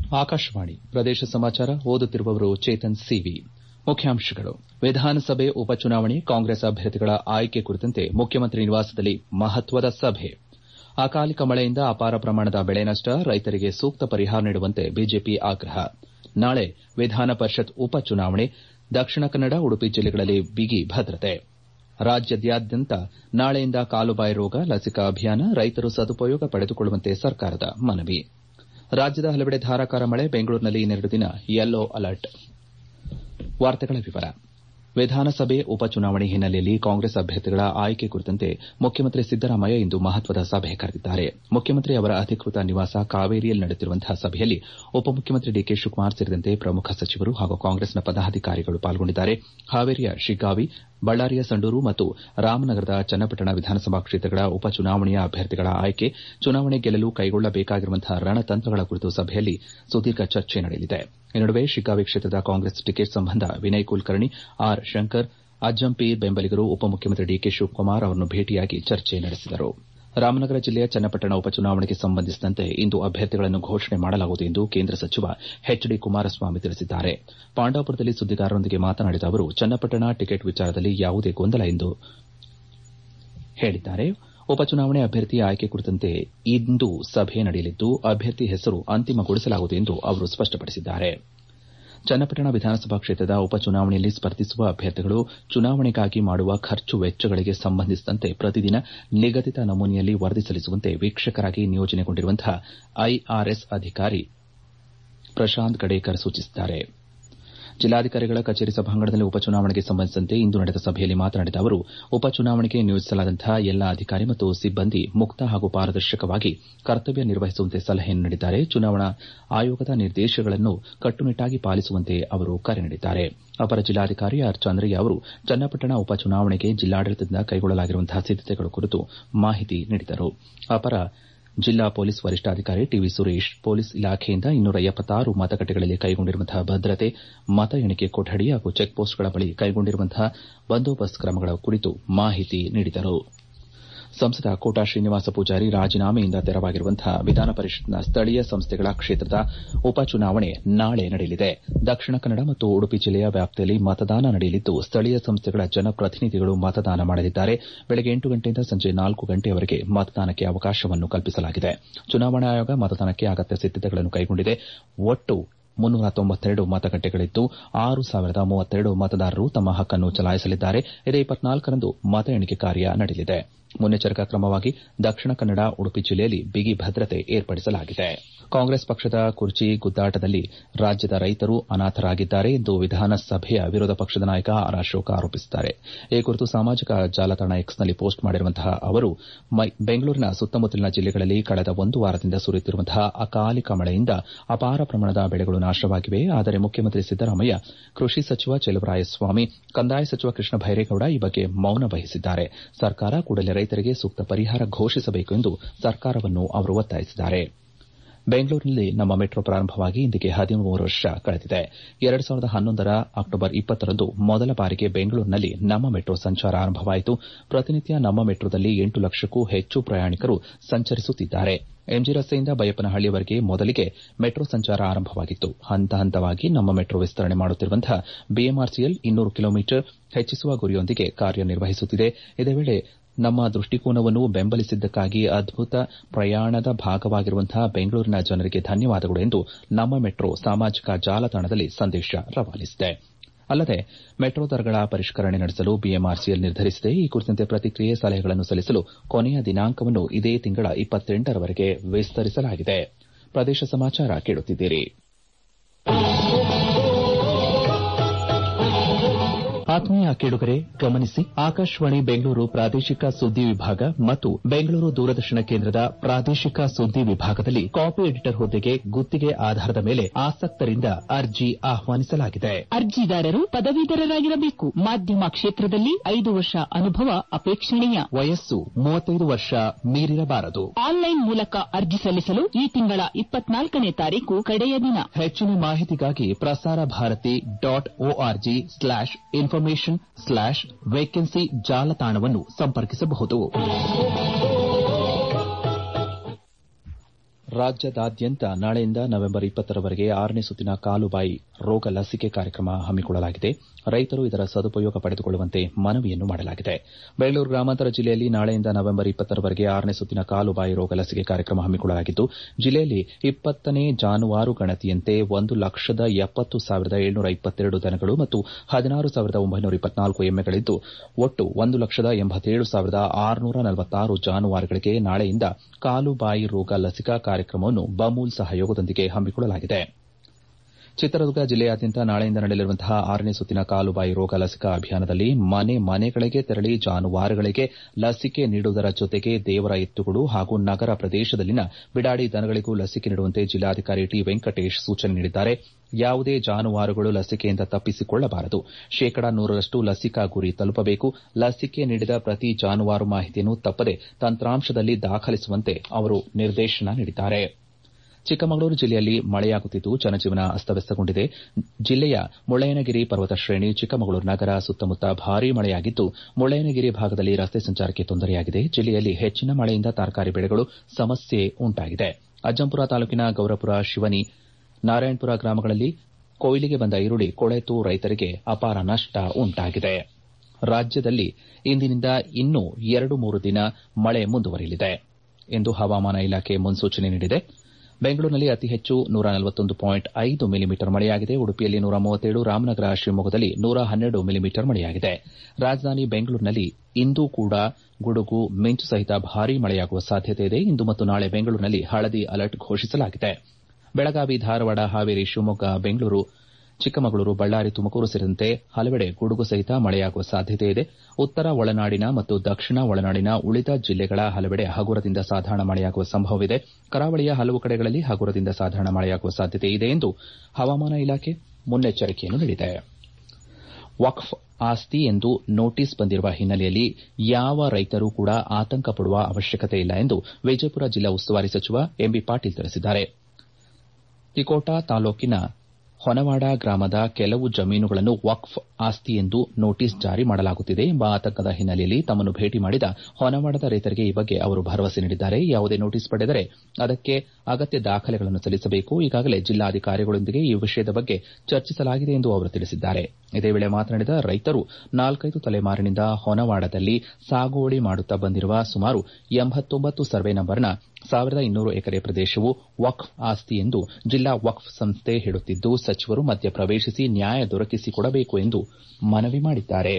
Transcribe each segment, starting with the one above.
ಆಕಾಶವಾಣಿ ಪ್ರದೇಶ ಸಮಾಚಾರ ಓದುತ್ತಿರುವವರು ಚೇತನ್ ಸಿವಿ ಮುಖ್ಯಾಂಶಗಳು ವಿಧಾನಸಭೆ ಉಪಚುನಾವಣೆ ಕಾಂಗ್ರೆಸ್ ಅಭ್ಯರ್ಥಿಗಳ ಆಯ್ಕೆ ಕುರಿತಂತೆ ಮುಖ್ಯಮಂತ್ರಿ ನಿವಾಸದಲ್ಲಿ ಮಹತ್ವದ ಸಭೆ ಅಕಾಲಿಕ ಮಳೆಯಿಂದ ಅಪಾರ ಪ್ರಮಾಣದ ಬೆಳೆ ನಷ್ಟ ರೈತರಿಗೆ ಸೂಕ್ತ ಪರಿಹಾರ ನೀಡುವಂತೆ ಬಿಜೆಪಿ ಆಗ್ರಹ ನಾಳೆ ವಿಧಾನ ಪರಿಷತ್ ಉಪಚುನಾವಣೆ ದಕ್ಷಿಣ ಕನ್ನಡ ಉಡುಪಿ ಜಿಲ್ಲೆಗಳಲ್ಲಿ ಬಿಗಿ ಭದ್ರತೆ ರಾಜ್ಯಾದ್ಯಂತ ನಾಳೆಯಿಂದ ಕಾಲುಬಾಯಿ ರೋಗ ಲಸಿಕಾ ಅಭಿಯಾನ ರೈತರು ಸದುಪಯೋಗ ಪಡೆದುಕೊಳ್ಳುವಂತೆ ಸರ್ಕಾರದ ಮನವಿ ರಾಜ್ಯದ ಹಲವೆಡೆ ಧಾರಾಕಾರ ಮಳೆ ಬೆಂಗಳೂರಿನಲ್ಲಿ ಇನ್ನೆರಡು ದಿನ ಯೆಲ್ಲೋ ಅಲರ್ಟ್ ವಿಧಾನಸಭೆ ಉಪಚುನಾವಣೆ ಹಿನ್ನೆಲೆಯಲ್ಲಿ ಕಾಂಗ್ರೆಸ್ ಅಭ್ಯರ್ಥಿಗಳ ಆಯ್ಕೆ ಕುರಿತಂತೆ ಮುಖ್ಯಮಂತ್ರಿ ಸಿದ್ದರಾಮಯ್ಯ ಇಂದು ಮಹತ್ವದ ಸಭೆ ಕರೆದಿದ್ದಾರೆ ಮುಖ್ಯಮಂತ್ರಿ ಅವರ ಅಧಿಕೃತ ನಿವಾಸ ಕಾವೇರಿಯಲ್ಲಿ ನಡೆಯುತ್ತಿರುವಂತಹ ಸಭೆಯಲ್ಲಿ ಉಪಮುಖ್ಯಮಂತ್ರಿ ಡಿಕೆ ಶಿವಕುಮಾರ್ ಸೇರಿದಂತೆ ಪ್ರಮುಖ ಸಚಿವರು ಹಾಗೂ ಕಾಂಗ್ರೆಸ್ನ ಪದಾಧಿಕಾರಿಗಳು ಪಾಲ್ಗೊಂಡಿದ್ದಾರೆ ಹಾವೇರಿಯ ಶಿಗ್ಗಾವಿ ಬಳ್ಳಾರಿಯ ಸಂಡೂರು ಮತ್ತು ರಾಮನಗರದ ಚನ್ನಪಟ್ಟಣ ವಿಧಾನಸಭಾ ಕ್ಷೇತ್ರಗಳ ಉಪಚುನಾವಣೆಯ ಅಭ್ಯರ್ಥಿಗಳ ಆಯ್ಕೆ ಚುನಾವಣೆ ಗೆಲ್ಲಲು ಕೈಗೊಳ್ಳಬೇಕಾಗಿರುವಂತಹ ರಣತಂತ್ರಗಳ ಕುರಿತು ಸಭೆಯಲ್ಲಿ ಸುದೀರ್ಘ ಚರ್ಚೆ ನಡೆಯಲಿದೆ ಈ ನಡುವೆ ಶಿಗ್ಗಾವಿ ಕ್ಷೇತ್ರದ ಕಾಂಗ್ರೆಸ್ ಟಿಕೆಟ್ ಸಂಬಂಧ ವಿನಯ್ ಕುಲಕರ್ಣಿ ಆರ್ ಶಂಕರ್ ಅಜ್ಜಂಪೀರ್ ಬೆಂಬಲಿಗರು ಉಪಮುಖ್ಯಮಂತ್ರಿ ಡಿಕೆ ಶಿವಕುಮಾರ್ ಅವರನ್ನು ಭೇಟಿಯಾಗಿ ಚರ್ಚೆ ನಡೆಸಿದರು ರಾಮನಗರ ಜಿಲ್ಲೆಯ ಚನ್ನಪಟ್ಟಣ ಉಪಚುನಾವಣೆಗೆ ಸಂಬಂಧಿಸಿದಂತೆ ಇಂದು ಅಭ್ಯರ್ಥಿಗಳನ್ನು ಘೋಷಣೆ ಮಾಡಲಾಗುವುದು ಎಂದು ಕೇಂದ್ರ ಸಚಿವ ಎಚ್ ಡಿ ಕುಮಾರಸ್ವಾಮಿ ತಿಳಿಸಿದ್ದಾರೆ ಪಾಂಡವಪುರದಲ್ಲಿ ಸುದ್ದಿಗಾರರೊಂದಿಗೆ ಮಾತನಾಡಿದ ಅವರು ಚನ್ನಪಟ್ಟಣ ಟಿಕೆಟ್ ವಿಚಾರದಲ್ಲಿ ಯಾವುದೇ ಗೊಂದಲ ಇಲ್ಲ ಎಂದು ಹೇಳಿದ್ದಾರೆ ಉಪಚುನಾವಣೆ ಅಭ್ಯರ್ಥಿ ಆಯ್ಕೆ ಕುರಿತಂತೆ ಇಂದು ಸಭೆ ನಡೆಯಲಿದ್ದು ಅಭ್ಯರ್ಥಿ ಹೆಸರು ಅಂತಿಮಗೊಳಿಸಲಾಗುವುದು ಎಂದು ಅವರು ಸ್ಪಷ್ಟಪಡಿಸಿದ್ದಾರೆ ಚನ್ನಪಟ್ಟಣ ವಿಧಾನಸಭಾ ಕ್ಷೇತ್ರದ ಉಪಚುನಾವಣೆಯಲ್ಲಿ ಸ್ಪರ್ಧಿಸುವ ಅಭ್ಯರ್ಥಿಗಳು ಚುನಾವಣೆಗಾಗಿ ಮಾಡುವ ಖರ್ಚು ವೆಚ್ಚಗಳಿಗೆ ಸಂಬಂಧಿಸಿದಂತೆ ಪ್ರತಿದಿನ ನಿಗದಿತ ನಮೂನೆಯಲ್ಲಿ ವರದಿ ಸಲ್ಲಿಸುವಂತೆ ವೀಕ್ಷಕರಾಗಿ ನಿಯೋಜನೆಗೊಂಡಿರುವಂತಹ ಐಆರ್ಎಸ್ ಅಧಿಕಾರಿ ಪ್ರಶಾಂತ್ ಗಡೇಕರ್ ಸೂಚಿಸಿದ್ದಾರೆ ಜಿಲ್ಲಾಧಿಕಾರಿಗಳ ಕಚೇರಿ ಸಭಾಂಗಣದಲ್ಲಿ ಉಪಚುನಾವಣೆಗೆ ಸಂಬಂಧಿಸಿದಂತೆ ಇಂದು ನಡೆದ ಸಭೆಯಲ್ಲಿ ಮಾತನಾಡಿದ ಅವರು ಉಪಚುನಾವಣೆಗೆ ನಿಯೋಜಿಸಲಾದಂತಹ ಎಲ್ಲಾ ಅಧಿಕಾರಿ ಮತ್ತು ಸಿಬ್ಬಂದಿ ಮುಕ್ತ ಹಾಗೂ ಪಾರದರ್ಶಕವಾಗಿ ಕರ್ತವ್ಯ ನಿರ್ವಹಿಸುವಂತೆ ಸಲಹೆಯನ್ನು ನೀಡಿದ್ದಾರೆ ಚುನಾವಣಾ ಆಯೋಗದ ನಿರ್ದೇಶನಗಳನ್ನು ಕಟ್ಟುನಿಟ್ಟಾಗಿ ಪಾಲಿಸುವಂತೆ ಅವರು ಕರೆ ನೀಡಿದ್ದಾರೆ ಅಪರ ಜಿಲ್ಲಾಧಿಕಾರಿ ಆರ್ ಚಂದ್ರಯ್ಯ ಅವರು ಚನ್ನಪಟ್ಟಣ ಉಪಚುನಾವಣೆಗೆ ಜಿಲ್ಲಾಡಳಿತದಿಂದ ಕೈಗೊಳ್ಳಲಾಗಿರುವಂತಹ ಸಿದ್ದತೆಗಳ ಕುರಿತು ಮಾಹಿತಿ ನೀಡಿದರು ಅಪರ ಜಿಲ್ಲಾ ಪೊಲೀಸ್ ವರಿಷ್ಠಾಧಿಕಾರಿ ಟಿವಿ ಸುರೇಶ್ ಪೊಲೀಸ್ ಇಲಾಖೆಯಿಂದ ಇನ್ನೂರ ಎಪ್ಪತ್ತಾರು ಮತಗಟ್ಟೆಗಳಲ್ಲಿ ಕೈಗೊಂಡಿರುವಂತಹ ಭದ್ರತೆ ಮತ ಎಣಿಕೆ ಕೊಠಡಿ ಹಾಗೂ ಚೆಕ್ಪೋಸ್ಟ್ಗಳ ಬಳಿ ಕೈಗೊಂಡಿರುವಂತಹ ಬಂದೋಬಸ್ತ್ ಕ್ರಮಗಳ ಕುರಿತು ಮಾಹಿತಿ ನೀಡಿದರು ಸಂಸದ ಕೋಟಾ ಶ್ರೀನಿವಾಸ ಪೂಜಾರಿ ರಾಜೀನಾಮೆಯಿಂದ ತೆರವಾಗಿರುವಂತಹ ವಿಧಾನ ಪರಿಷತ್ನ ಸ್ಥಳೀಯ ಸಂಸ್ಥೆಗಳ ಕ್ಷೇತ್ರದ ಉಪಚುನಾವಣೆ ನಾಳೆ ನಡೆಯಲಿದೆ ದಕ್ಷಿಣ ಕನ್ನಡ ಮತ್ತು ಉಡುಪಿ ಜಿಲ್ಲೆಯ ವ್ಯಾಪ್ತಿಯಲ್ಲಿ ಮತದಾನ ನಡೆಯಲಿದ್ದು ಸ್ಥಳೀಯ ಸಂಸ್ಥೆಗಳ ಜನಪ್ರತಿನಿಧಿಗಳು ಮತದಾನ ಮಾಡಲಿದ್ದಾರೆ ಬೆಳಗ್ಗೆ ಎಂಟು ಗಂಟೆಯಿಂದ ಸಂಜೆ ನಾಲ್ಕು ಗಂಟೆಯವರೆಗೆ ಮತದಾನಕ್ಕೆ ಅವಕಾಶವನ್ನು ಕಲ್ಪಿಸಲಾಗಿದೆ ಚುನಾವಣಾ ಆಯೋಗ ಮತದಾನಕ್ಕೆ ಅಗತ್ಯ ಸಿದ್ದತೆಗಳನ್ನು ಕೈಗೊಂಡಿದೆ ಒಟ್ಟು ಮುನ್ನೂರ ತೊಂಬತ್ತೆರಡು ಮತಗಟ್ಟೆಗಳಿದ್ದು ಆರು ಸಾವಿರದ ಮೂವತ್ತೆರಡು ಮತದಾರರು ತಮ್ಮ ಹಕ್ಕನ್ನು ಚಲಾಯಿಸಲಿದ್ದಾರೆ ಇದೇ ಇಪ್ಪತ್ನಾಲ್ಕರಂದು ಮತ ಎಣಿಕೆ ಕಾರ್ಯ ನಡೆಯಲಿದೆ ಮುನ್ನೆಚ್ಚರಿಕಾ ಕ್ರಮವಾಗಿ ದಕ್ಷಿಣ ಕನ್ನಡ ಉಡುಪಿ ಜಿಲ್ಲೆಯಲ್ಲಿ ಬಿಗಿ ಭದ್ರತೆ ಏರ್ಪಡಿಸಲಾಗಿದೆ ಕಾಂಗ್ರೆಸ್ ಪಕ್ಷದ ಕುರ್ಚಿ ಗುದ್ದಾಟದಲ್ಲಿ ರಾಜ್ಯದ ರೈತರು ಅನಾಥರಾಗಿದ್ದಾರೆ ಎಂದು ವಿಧಾನಸಭೆಯ ವಿರೋಧ ಪಕ್ಷದ ನಾಯಕ ಆರ್ ಅಶೋಕ್ ಆರೋಪಿಸಿದ್ದಾರೆ ಈ ಕುರಿತು ಸಾಮಾಜಿಕ ಜಾಲತಾಣ ಎಕ್ಸ್ನಲ್ಲಿ ಪೋಸ್ಟ್ ಮಾಡಿರುವಂತಹ ಅವರು ಬೆಂಗಳೂರಿನ ಸುತ್ತಮುತ್ತಲಿನ ಜಿಲ್ಲೆಗಳಲ್ಲಿ ಕಳೆದ ಒಂದು ವಾರದಿಂದ ಸುರಿಯುತ್ತಿರುವಂತಹ ಅಕಾಲಿಕ ಮಳೆಯಿಂದ ಅಪಾರ ಪ್ರಮಾಣದ ಬೆಳೆಗಳು ನಾಶವಾಗಿವೆ ಆದರೆ ಮುಖ್ಯಮಂತ್ರಿ ಸಿದ್ದರಾಮಯ್ಯ ಕೃಷಿ ಸಚಿವ ಚೆಲುವರಾಯಸ್ವಾಮಿ ಕಂದಾಯ ಸಚಿವ ಕೃಷ್ಣ ಬೈರೇಗೌಡ ಈ ಬಗ್ಗೆ ಮೌನ ವಹಿಸಿದ್ದಾರೆ ಸರ್ಕಾರ ಕೂಡಲೇ ರೈತರಿಗೆ ಸೂಕ್ತ ಪರಿಹಾರ ಘೋಷಿಸಬೇಕು ಎಂದು ಸರ್ಕಾರವನ್ನು ಅವರು ಒತ್ತಾಯಿಸಿದ್ದಾರೆ ಬೆಂಗಳೂರಿನಲ್ಲಿ ನಮ್ಮ ಮೆಟ್ರೋ ಪ್ರಾರಂಭವಾಗಿ ಇಂದಿಗೆ ಹದಿಮೂರು ವರ್ಷ ಕಳೆದಿದೆ ಎರಡು ಸಾವಿರದ ಹನ್ನೊಂದರ ಅಕ್ಟೋಬರ್ ಇಪ್ಪತ್ತರಂದು ಮೊದಲ ಬಾರಿಗೆ ಬೆಂಗಳೂರಿನಲ್ಲಿ ನಮ್ಮ ಮೆಟ್ರೋ ಸಂಚಾರ ಆರಂಭವಾಯಿತು ಪ್ರತಿನಿತ್ಯ ನಮ್ಮ ಮೆಟ್ರೋದಲ್ಲಿ ಎಂಟು ಲಕ್ಷಕ್ಕೂ ಹೆಚ್ಚು ಪ್ರಯಾಣಿಕರು ಸಂಚರಿಸುತ್ತಿದ್ದಾರೆ ಎಂಜಿ ರಸ್ತೆಯಿಂದ ಬೈಯಪ್ಪನಹಳ್ಳಿವರೆಗೆ ಮೊದಲಿಗೆ ಮೆಟ್ರೋ ಸಂಚಾರ ಆರಂಭವಾಗಿತ್ತು ಹಂತ ಹಂತವಾಗಿ ನಮ್ಮ ಮೆಟ್ರೋ ವಿಸ್ತರಣೆ ಮಾಡುತ್ತಿರುವಂತಹ ಬಿಎಂಆರ್ಸಿಎಲ್ ಇನ್ನೂರು ಕಿಲೋಮೀಟರ್ ಹೆಚ್ಚಿಸುವ ಗುರಿಯೊಂದಿಗೆ ಕಾರ್ಯನಿರ್ವಹಿಸುತ್ತಿದೆ ಇದೇ ವೇಳೆ ನಮ್ಮ ದೃಷ್ಟಿಕೋನವನ್ನು ಬೆಂಬಲಿಸಿದ್ದಕ್ಕಾಗಿ ಅದ್ಭುತ ಪ್ರಯಾಣದ ಭಾಗವಾಗಿರುವಂತಹ ಬೆಂಗಳೂರಿನ ಜನರಿಗೆ ಧನ್ಯವಾದಗಳು ಎಂದು ನಮ್ಮ ಮೆಟ್ರೋ ಸಾಮಾಜಿಕ ಜಾಲತಾಣದಲ್ಲಿ ಸಂದೇಶ ರವಾನಿಸಿದೆ ಅಲ್ಲದೆ ಮೆಟ್ರೋ ದರಗಳ ಪರಿಷ್ಕರಣೆ ನಡೆಸಲು ಬಿಎಂಆರ್ಸಿಎಲ್ ನಿರ್ಧರಿಸಿದೆ ಈ ಕುರಿತಂತೆ ಪ್ರತಿಕ್ರಿಯೆ ಸಲಹೆಗಳನ್ನು ಸಲ್ಲಿಸಲು ಕೊನೆಯ ದಿನಾಂಕವನ್ನು ಇದೇ ತಿಂಗಳ ಇಪ್ಪತ್ತೆಂಟರವರೆಗೆ ವಿಸ್ತರಿಸಲಾಗಿದೆ ಪ್ರದೇಶ ಸಮಾಚಾರ ಕೇಳುತ್ತಿದ್ದೀರಿ ಆತ್ಮೀಯ ಕೇಳುಗರೆ ಗಮನಿಸಿ ಆಕಾಶವಾಣಿ ಬೆಂಗಳೂರು ಪ್ರಾದೇಶಿಕ ಸುದ್ದಿ ವಿಭಾಗ ಮತ್ತು ಬೆಂಗಳೂರು ದೂರದರ್ಶನ ಕೇಂದ್ರದ ಪ್ರಾದೇಶಿಕ ಸುದ್ದಿ ವಿಭಾಗದಲ್ಲಿ ಕಾಪಿ ಎಡಿಟರ್ ಹುದ್ದೆಗೆ ಗುತ್ತಿಗೆ ಆಧಾರದ ಮೇಲೆ ಆಸಕ್ತರಿಂದ ಅರ್ಜಿ ಆಹ್ವಾನಿಸಲಾಗಿದೆ ಅರ್ಜಿದಾರರು ಪದವೀಧರರಾಗಿರಬೇಕು ಮಾಧ್ಯಮ ಕ್ಷೇತ್ರದಲ್ಲಿ ಐದು ವರ್ಷ ಅನುಭವ ಅಪೇಕ್ಷಣೀಯ ವಯಸ್ಸು ಮೂವತ್ತೈದು ವರ್ಷ ಮೀರಿರಬಾರದು ಆನ್ಲೈನ್ ಮೂಲಕ ಅರ್ಜಿ ಸಲ್ಲಿಸಲು ಈ ತಿಂಗಳ ಇಪ್ಪತ್ನಾಲ್ಕನೇ ತಾರೀಕು ಕಡೆಯ ದಿನ ಹೆಚ್ಚಿನ ಮಾಹಿತಿಗಾಗಿ Prasar Bharati dot O R G slash information slash vacancy ಜಾಲತಾಣವನ್ನು ಸಂಪರ್ಕಿಸಬಹುದು ರಾಜ್ಯದಾದ್ಯಂತ ನಾಳೆಯಿಂದ ನವೆಂಬರ್ ಇಪ್ಪತ್ತರವರೆಗೆ ಆರನೇ ಸುತ್ತಿನ ಕಾಲುಬಾಯಿ ರೋಗ ಲಸಿಕೆ ಕಾರ್ಯಕ್ರಮ ಹಮ್ಮಿಕೊಳ್ಳಲಾಗಿದೆ ರೈತರು ಇದರ ಸದುಪಯೋಗ ಪಡೆದುಕೊಳ್ಳುವಂತೆ ಮನವಿಯನ್ನು ಮಾಡಲಾಗಿದೆ ಬೆಂಗಳೂರು ಗ್ರಾಮಾಂತರ ಜಿಲ್ಲೆಯಲ್ಲಿ ನಾಳೆಯಿಂದ ನವೆಂಬರ್ ಇಪ್ಪತ್ತರವರೆಗೆ ಆರನೇ ಸುತ್ತಿನ ಕಾಲುಬಾಯಿ ರೋಗ ಲಸಿಕೆ ಕಾರ್ಯಕ್ರಮ ಹಮ್ಮಿಕೊಳ್ಳಲಾಗಿದ್ದು ಜಿಲ್ಲೆಯಲ್ಲಿ ಇಪ್ಪತ್ತನೇ ಜಾನುವಾರು ಗಣತಿಯಂತೆ ಒಂದು ಲಕ್ಷದ ಎಪ್ಪತ್ತು ಸಾವಿರದ ಏಳ್ನೂರ ಇಪ್ಪತ್ತೆರಡು ದನಗಳು ಮತ್ತು ಹದಿನಾರು ಸಾವಿರದ ಒಂಬೈನೂರ ಇಪ್ಪತ್ನಾಲ್ಕು ಎಮ್ಮೆಗಳಿದ್ದು ಒಟ್ಟು ಒಂದು ಲಕ್ಷದ ಎಂಬತ್ತೇಳು ಸಾವಿರದ ಆರುನೂರ ನಲವತ್ತಾರು ಜಾನುವಾರುಗಳಿಗೆ ನಾಳೆಯಿಂದ ಕಾಲುಬಾಯಿ ರೋಗ ಲಸಿಕಾ ಕಾರ್ಯಕ್ರಮವನ್ನು ಬಮೂಲ್ ಸಹಯೋಗದೊಂದಿಗೆ ಹಮ್ಮಿಕೊಳ್ಳಲಾಗಿದೆ ಚಿತ್ರದುರ್ಗ ಜಿಲ್ಲೆಯಾದ್ಯಂತ ನಾಳೆಯಿಂದ ನಡೆಯಲಿರುವಂತಹ ಆರನೇ ಸುತ್ತಿನ ಕಾಲುಬಾಯಿ ರೋಗ ಲಸಿಕಾ ಅಭಿಯಾನದಲ್ಲಿ ಮನೆ ಮನೆಗಳಿಗೆ ತೆರಳಿ ಜಾನುವಾರುಗಳಿಗೆ ಲಸಿಕೆ ನೀಡುವುದರ ಜೊತೆಗೆ ದೇವರ ಎತ್ತುಗಳು ಹಾಗೂ ನಗರ ಪ್ರದೇಶದಲ್ಲಿನ ಬಿಡಾಡಿ ದನಗಳಿಗೂ ಲಸಿಕೆ ನೀಡುವಂತೆ ಜಿಲ್ಲಾಧಿಕಾರಿ ಟಿ ವೆಂಕಟೇಶ್ ಸೂಚನೆ ನೀಡಿದ್ದಾರೆ ಯಾವುದೇ ಜಾನುವಾರುಗಳು ಲಸಿಕೆಯಿಂದ ತಪ್ಪಿಸಿಕೊಳ್ಳಬಾರದು ಶೇಕಡಾ ನೂರರಷ್ಟು ಲಸಿಕಾ ಗುರಿ ತಲುಪಬೇಕು ಲಸಿಕೆ ನೀಡಿದ ಪ್ರತಿ ಜಾನುವಾರು ಮಾಹಿತಿಯನ್ನು ತಪ್ಪದೆ ತಂತ್ರಾಂಶದಲ್ಲಿ ದಾಖಲಿಸುವಂತೆ ಅವರು ನಿರ್ದೇಶನ ನೀಡಿದ್ದಾರೆ ಚಿಕ್ಕಮಗಳೂರು ಜಿಲ್ಲೆಯಲ್ಲಿ ಮಳೆಯಾಗುತ್ತಿದ್ದು ಜನಜೀವನ ಅಸ್ತವ್ಯಸ್ತಗೊಂಡಿದೆ ಜಿಲ್ಲೆಯ ಮುಳ್ಳಯ್ಯನಗಿರಿ ಪರ್ವತ ಶ್ರೇಣಿ ಚಿಕ್ಕಮಗಳೂರು ನಗರ ಸುತ್ತಮುತ್ತ ಭಾರೀ ಮಳೆಯಾಗಿದ್ದು ಮುಳ್ಳಯ್ಯನಗಿರಿ ಭಾಗದಲ್ಲಿ ರಸ್ತೆ ಸಂಚಾರಕ್ಕೆ ತೊಂದರೆಯಾಗಿದೆ ಜಿಲ್ಲೆಯಲ್ಲಿ ಹೆಚ್ಚಿನ ಮಳೆಯಿಂದ ತರಕಾರಿ ಬೆಳೆಗಳು ಸಮಸ್ಯೆ ಉಂಟಾಗಿದೆ ಅಜ್ಜಂಪುರ ತಾಲೂಕಿನ ಗೌರಪುರ ಶಿವನಿ ನಾರಾಯಣಪುರ ಗ್ರಾಮಗಳಲ್ಲಿ ಕೊಯ್ಲಿಗೆ ಬಂದ ಈರುಳ್ಳಿ ಕೊಳೆತು ರೈತರಿಗೆ ಅಪಾರ ನಷ್ಟ ಉಂಟಾಗಿದೆ ರಾಜ್ಯದಲ್ಲಿ ಇಂದಿನಿಂದ ಇನ್ನೂ ಎರಡು ಮೂರು ದಿನ ಮಳೆ ಮುಂದುವರಿಯಲಿದೆ ಎಂದು ಹವಾಮಾನ ಇಲಾಖೆ ಮುನ್ಸೂಚನೆ ನೀಡಿದೆ ಬೆಂಗಳೂರಿನಲ್ಲಿ ಅತಿ ಹೆಚ್ಚು ನೂರ ನಲವತ್ತೊಂದು ಪಾಯಿಂಟ್ ಐದು ಮಿಲಿಮೀಟರ್ ಮಳೆಯಾಗಿದೆ ಉಡುಪಿಯಲ್ಲಿ ನೂರ ಮೂವತ್ತೇಳು ರಾಮನಗರ ಶಿವಮೊಗ್ಗದಲ್ಲಿ ನೂರ ಹನ್ನೆರಡು ಮಿಲಿಮೀಟರ್ ಮಳೆಯಾಗಿದೆ ರಾಜಧಾನಿ ಬೆಂಗಳೂರಿನಲ್ಲಿ ಇಂದೂ ಕೂಡ ಗುಡುಗು ಮಿಂಚು ಸಹಿತ ಭಾರೀ ಮಳೆಯಾಗುವ ಸಾಧ್ಯತೆ ಇದೆ ಇಂದು ಮತ್ತು ನಾಳೆ ಬೆಂಗಳೂರಿನಲ್ಲಿ ಹಳದಿ ಅಲರ್ಟ್ ಘೋಷಿಸಲಾಗಿದೆ ಬೆಳಗಾವಿ ಧಾರವಾಡ ಹಾವೇರಿ ಶಿವಮೊಗ್ಗ ಬೆಂಗಳೂರು ಚಿಕ್ಕಮಗಳೂರು ಬಳ್ಳಾರಿ ತುಮಕೂರು ಸೇರಿದಂತೆ ಹಲವೆಡೆ ಗುಡುಗು ಸಹಿತ ಮಳೆಯಾಗುವ ಸಾಧ್ಯತೆ ಇದೆ ಉತ್ತರ ಒಳನಾಡಿನ ಮತ್ತು ದಕ್ಷಿಣ ಒಳನಾಡಿನ ಉಳಿದ ಜಿಲ್ಲೆಗಳ ಹಲವೆಡೆ ಹಗುರದಿಂದ ಸಾಧಾರಣ ಮಳೆಯಾಗುವ ಸಂಭವವಿದೆ ಕರಾವಳಿಯ ಹಲವು ಕಡೆಗಳಲ್ಲಿ ಹಗುರದಿಂದ ಸಾಧಾರಣ ಮಳೆಯಾಗುವ ಸಾಧ್ಯತೆ ಇದೆ ಎಂದು ಹವಾಮಾನ ಇಲಾಖೆ ಮುನ್ನೆಚ್ಚರಿಕೆಯನ್ನು ನೀಡಿದೆ ವಕ್ಫ್ ಆಸ್ತಿ ಎಂದು ನೋಟಿಸ್ ಬಂದಿರುವ ಹಿನ್ನೆಲೆಯಲ್ಲಿ ಯಾವ ರೈತರೂ ಕೂಡ ಆತಂಕ ಪಡುವ ಅವಶ್ಯಕತೆ ಇಲ್ಲ ಎಂದು ವಿಜಯಪುರ ಜಿಲ್ಲಾ ಉಸ್ತುವಾರಿ ಸಚಿವ ಎಂಬಿ ಪಾಟೀಲ್ ತಿಳಿಸಿದ್ದಾರೆ ತಿಕೋಟಾ ತಾಲೂಕಿನ ಹೊನವಾಡ ಗ್ರಾಮದ ಕೆಲವು ಜಮೀನುಗಳನ್ನು ವಕ್ಫ್ ಆಸ್ತಿ ಎಂದು ನೋಟಿಸ್ ಜಾರಿ ಮಾಡಲಾಗುತ್ತಿದೆ ಎಂಬ ಆತಂಕದ ಹಿನ್ನೆಲೆಯಲ್ಲಿ ತಮ್ಮನ್ನು ಭೇಟಿ ಮಾಡಿದ ಹೊನವಾಡದ ರೈತರಿಗೆ ಈ ಬಗ್ಗೆ ಅವರು ಭರವಸೆ ನೀಡಿದ್ದಾರೆ ಯಾವುದೇ ನೋಟಿಸ್ ಪಡೆದರೆ ಅದಕ್ಕೆ ಅಗತ್ಯ ದಾಖಲೆಗಳನ್ನು ಸಲ್ಲಿಸಬೇಕು ಈಗಾಗಲೇ ಜಿಲ್ಲಾಧಿಕಾರಿಗಳೊಂದಿಗೆ ಈ ವಿಷಯದ ಬಗ್ಗೆ ಚರ್ಚಿಸಲಾಗಿದೆ ಎಂದು ಅವರು ತಿಳಿಸಿದ್ದಾರೆ ಇದೇ ವೇಳೆ ಮಾತನಾಡಿದ ರೈತರು ನಾಲ್ಕೈದು ತಲೆಮಾರಿನಿಂದ ಹೊನವಾಡದಲ್ಲಿ ಸಾಗುವಳಿ ಮಾಡುತ್ತಾ ಬಂದಿರುವ ಸುಮಾರು ಎಂಬತ್ತೊಂಬತ್ತು ಸರ್ವೆ ನಂಬರ್ನ ಸಾವಿರದ ಇನ್ನೂರು ಎಕರೆ ಪ್ರದೇಶವು ವಕ್ಫ್ ಆಸ್ತಿ ಎಂದು ಜಿಲ್ಲಾ ವಕ್ಫ್ ಸಂಸ್ಥೆ ಹೇಳುತ್ತಿದ್ದು ಸಚಿವರು ಮಧ್ಯ ಪ್ರವೇಶಿಸಿ ನ್ಯಾಯ ದೊರಕಿಸಿಕೊಡಬೇಕು ಎಂದು ಮನವಿ ಮಾಡಿದ್ದಾರೆ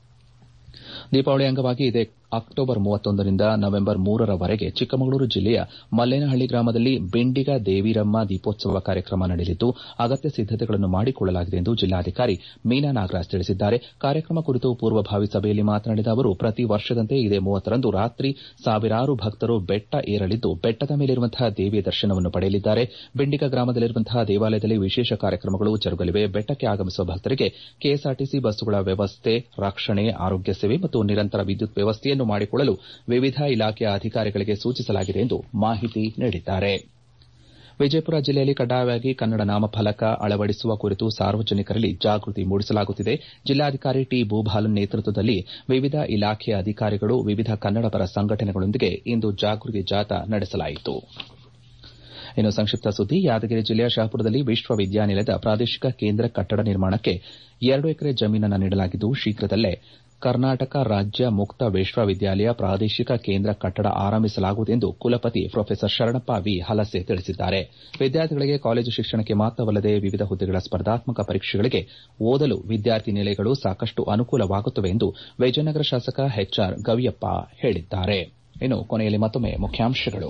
ದೀಪಾವಳಿ ಅಂಗವಾಗಿ ಇದೇ ಅಕ್ಟೋಬರ್ ಮೂವತ್ತೊಂದರಿಂದ ನವೆಂಬರ್ ಮೂರರವರೆಗೆ ಚಿಕ್ಕಮಗಳೂರು ಜಿಲ್ಲೆಯ ಮಲ್ಲೇನಹಳ್ಳಿ ಗ್ರಾಮದಲ್ಲಿ ಬೆಂಡಿಗ ದೇವಿರಮ್ಮ ದೀಪೋತ್ಸವ ಕಾರ್ಯಕ್ರಮ ನಡೆಯಲಿದ್ದು ಅಗತ್ಯ ಸಿದ್ದತೆಗಳನ್ನು ಮಾಡಿಕೊಳ್ಳಲಾಗಿದೆ ಎಂದು ಜಿಲ್ಲಾಧಿಕಾರಿ ಮೀನಾ ನಾಗರಾಜ್ ತಿಳಿಸಿದ್ದಾರೆ ಕಾರ್ಯಕ್ರಮ ಕುರಿತು ಪೂರ್ವಭಾವಿ ಸಭೆಯಲ್ಲಿ ಮಾತನಾಡಿದ ಅವರು ಪ್ರತಿ ವರ್ಷದಂತೆ ಇದೇ ಮೂವತ್ತರಂದು ರಾತ್ರಿ ಸಾವಿರಾರು ಭಕ್ತರು ಬೆಟ್ಟ ಏರಲಿದ್ದು ಬೆಟ್ಟದ ಮೇಲಿರುವಂತಹ ದೇವಿಯ ದರ್ಶನವನ್ನು ಪಡೆಯಲಿದ್ದಾರೆ ಬೆಂಡಿಗ ಗ್ರಾಮದಲ್ಲಿರುವಂತಹ ದೇವಾಲಯದಲ್ಲಿ ವಿಶೇಷ ಕಾರ್ಯಕ್ರಮಗಳು ಜರುಗಲಿವೆ ಬೆಟ್ಟಕ್ಕೆ ಆಗಮಿಸುವ ಭಕ್ತರಿಗೆ ಕೆಎಸ್ಆರ್ಟಿಸಿ ಬಸ್ಸುಗಳ ವ್ಯವಸ್ಥೆ ರಕ್ಷಣೆ ಆರೋಗ್ಯ ಸೇವೆ ಮತ್ತು ನಿರಂತರ ವಿದ್ಯುತ್ ವ್ಯವಸ್ಥೆಯನ್ನು ಮಾಡಿಕೊಳ್ಳಲು ವಿವಿಧ ಇಲಾಖೆಯ ಅಧಿಕಾರಿಗಳಿಗೆ ಸೂಚಿಸಲಾಗಿದೆ ಎಂದು ಮಾಹಿತಿ ನೀಡಿದ್ದಾರೆ ವಿಜಯಪುರ ಜಿಲ್ಲೆಯಲ್ಲಿ ಕಡ್ಡಾಯವಾಗಿ ಕನ್ನಡ ನಾಮಫಲಕ ಅಳವಡಿಸುವ ಕುರಿತು ಸಾರ್ವಜನಿಕರಲ್ಲಿ ಜಾಗೃತಿ ಮೂಡಿಸಲಾಗುತ್ತಿದೆ ಜಿಲ್ಲಾಧಿಕಾರಿ ಟಿ ಭೂಬಾಲನ್ ನೇತೃತ್ವದಲ್ಲಿ ವಿವಿಧ ಇಲಾಖೆಯ ಅಧಿಕಾರಿಗಳು ವಿವಿಧ ಕನ್ನಡಪರ ಸಂಘಟನೆಗಳೊಂದಿಗೆ ಇಂದು ಜಾಗೃತಿ ಜಾಥಾ ನಡೆಸಲಾಯಿತು ಇನ್ನು ಸಂಕ್ಷಿಪ್ತ ಸುದ್ದಿ ಯಾದಗಿರಿ ಜಿಲ್ಲೆಯ ಶಹಾಪುರದಲ್ಲಿ ವಿಶ್ವವಿದ್ಯಾನಿಲಯದ ಪ್ರಾದೇಶಿಕ ಕೇಂದ್ರ ಕಟ್ಟಡ ನಿರ್ಮಾಣಕ್ಕೆ ಎರಡು ಎಕರೆ ಜಮೀನನ್ನು ನೀಡಲಾಗಿದ್ದು ಶೀಘ್ರದಲ್ಲೇ ಕರ್ನಾಟಕ ರಾಜ್ಯ ಮುಕ್ತ ವಿಶ್ವವಿದ್ಯಾಲಯ ಪ್ರಾದೇಶಿಕ ಕೇಂದ್ರ ಕಟ್ಟಡ ಆರಂಭಿಸಲಾಗುವುದು ಎಂದು ಕುಲಪತಿ ಪ್ರೊಫೆಸರ್ ಶರಣಪ್ಪ ವಿ ಹಲಸೆ ತಿಳಿಸಿದ್ದಾರೆ ವಿದ್ಯಾರ್ಥಿಗಳಿಗೆ ಕಾಲೇಜು ಶಿಕ್ಷಣಕ್ಕೆ ಮಾತ್ರವಲ್ಲದೆ ವಿವಿಧ ಹುದ್ದೆಗಳ ಸ್ಪರ್ಧಾತ್ಮಕ ಪರೀಕ್ಷೆಗಳಿಗೆ ಓದಲು ವಿದ್ಯಾರ್ಥಿ ನಿಲಯಗಳು ಸಾಕಷ್ಟು ಅನುಕೂಲವಾಗುತ್ತವೆ ಎಂದು ವಿಜಯನಗರ ಶಾಸಕ ಎಚ್ಆರ್ ಗವಿಯಪ್ಪ ಹೇಳಿದ್ದಾರೆ ಇನ್ನು ಕೊನೆಯಲ್ಲಿ ಮತ್ತೊಮ್ಮೆ ಮುಖ್ಯಾಂಶಗಳು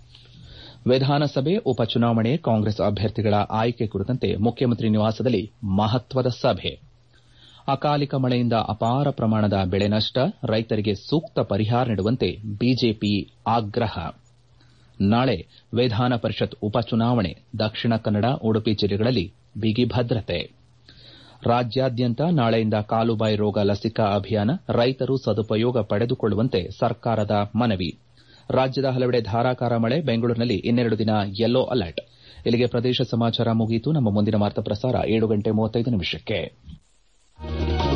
ವಿಧಾನಸಭೆ ಉಪಚುನಾವಣೆ ಕಾಂಗ್ರೆಸ್ ಅಭ್ಯರ್ಥಿಗಳ ಆಯ್ಕೆ ಕುರಿತಂತೆ ಮುಖ್ಯಮಂತ್ರಿ ನಿವಾಸದಲ್ಲಿ ಮಹತ್ವದ ಸಭೆ ಅಕಾಲಿಕ ಮಳೆಯಿಂದ ಅಪಾರ ಪ್ರಮಾಣದ ಬೆಳೆ ನಷ್ಟ ರೈತರಿಗೆ ಸೂಕ್ತ ಪರಿಹಾರ ನೀಡುವಂತೆ ಬಿಜೆಪಿ ಆಗ್ರಹ ನಾಳೆ ವಿಧಾನ ಪರಿಷತ್ ಉಪಚುನಾವಣೆ ದಕ್ಷಿಣ ಕನ್ನಡ ಉಡುಪಿ ಜಿಲ್ಲೆಗಳಲ್ಲಿ ಬಿಗಿ ಭದ್ರತೆ ರಾಜ್ಯಾದ್ಯಂತ ನಾಳೆಯಿಂದ ಕಾಲುಬಾಯಿ ರೋಗ ಲಸಿಕಾ ಅಭಿಯಾನ ರೈತರು ಸದುಪಯೋಗ ಪಡೆದುಕೊಳ್ಳುವಂತೆ ಸರ್ಕಾರದ ಮನವಿ ರಾಜ್ಯದ ಹಲವೆಡೆ ಧಾರಾಕಾರ ಮಳೆ ಬೆಂಗಳೂರಿನಲ್ಲಿ ಇನ್ನೆರಡು ದಿನ ಯೆಲ್ಲೋ ಅಲರ್ಟ್ ಇಲ್ಲಿಗೆ ಪ್ರದೇಶ ಸಮಾಚಾರ ಮುಗಿಯಿತು ನಮ್ಮ ಮುಂದಿನ ವಾರ್ತಾ ಪ್ರಸಾರ ಏಳು ಗಂಟೆ ಮೂವತ್ತೈದು ನಿಮಿಷಕ್ಕೆ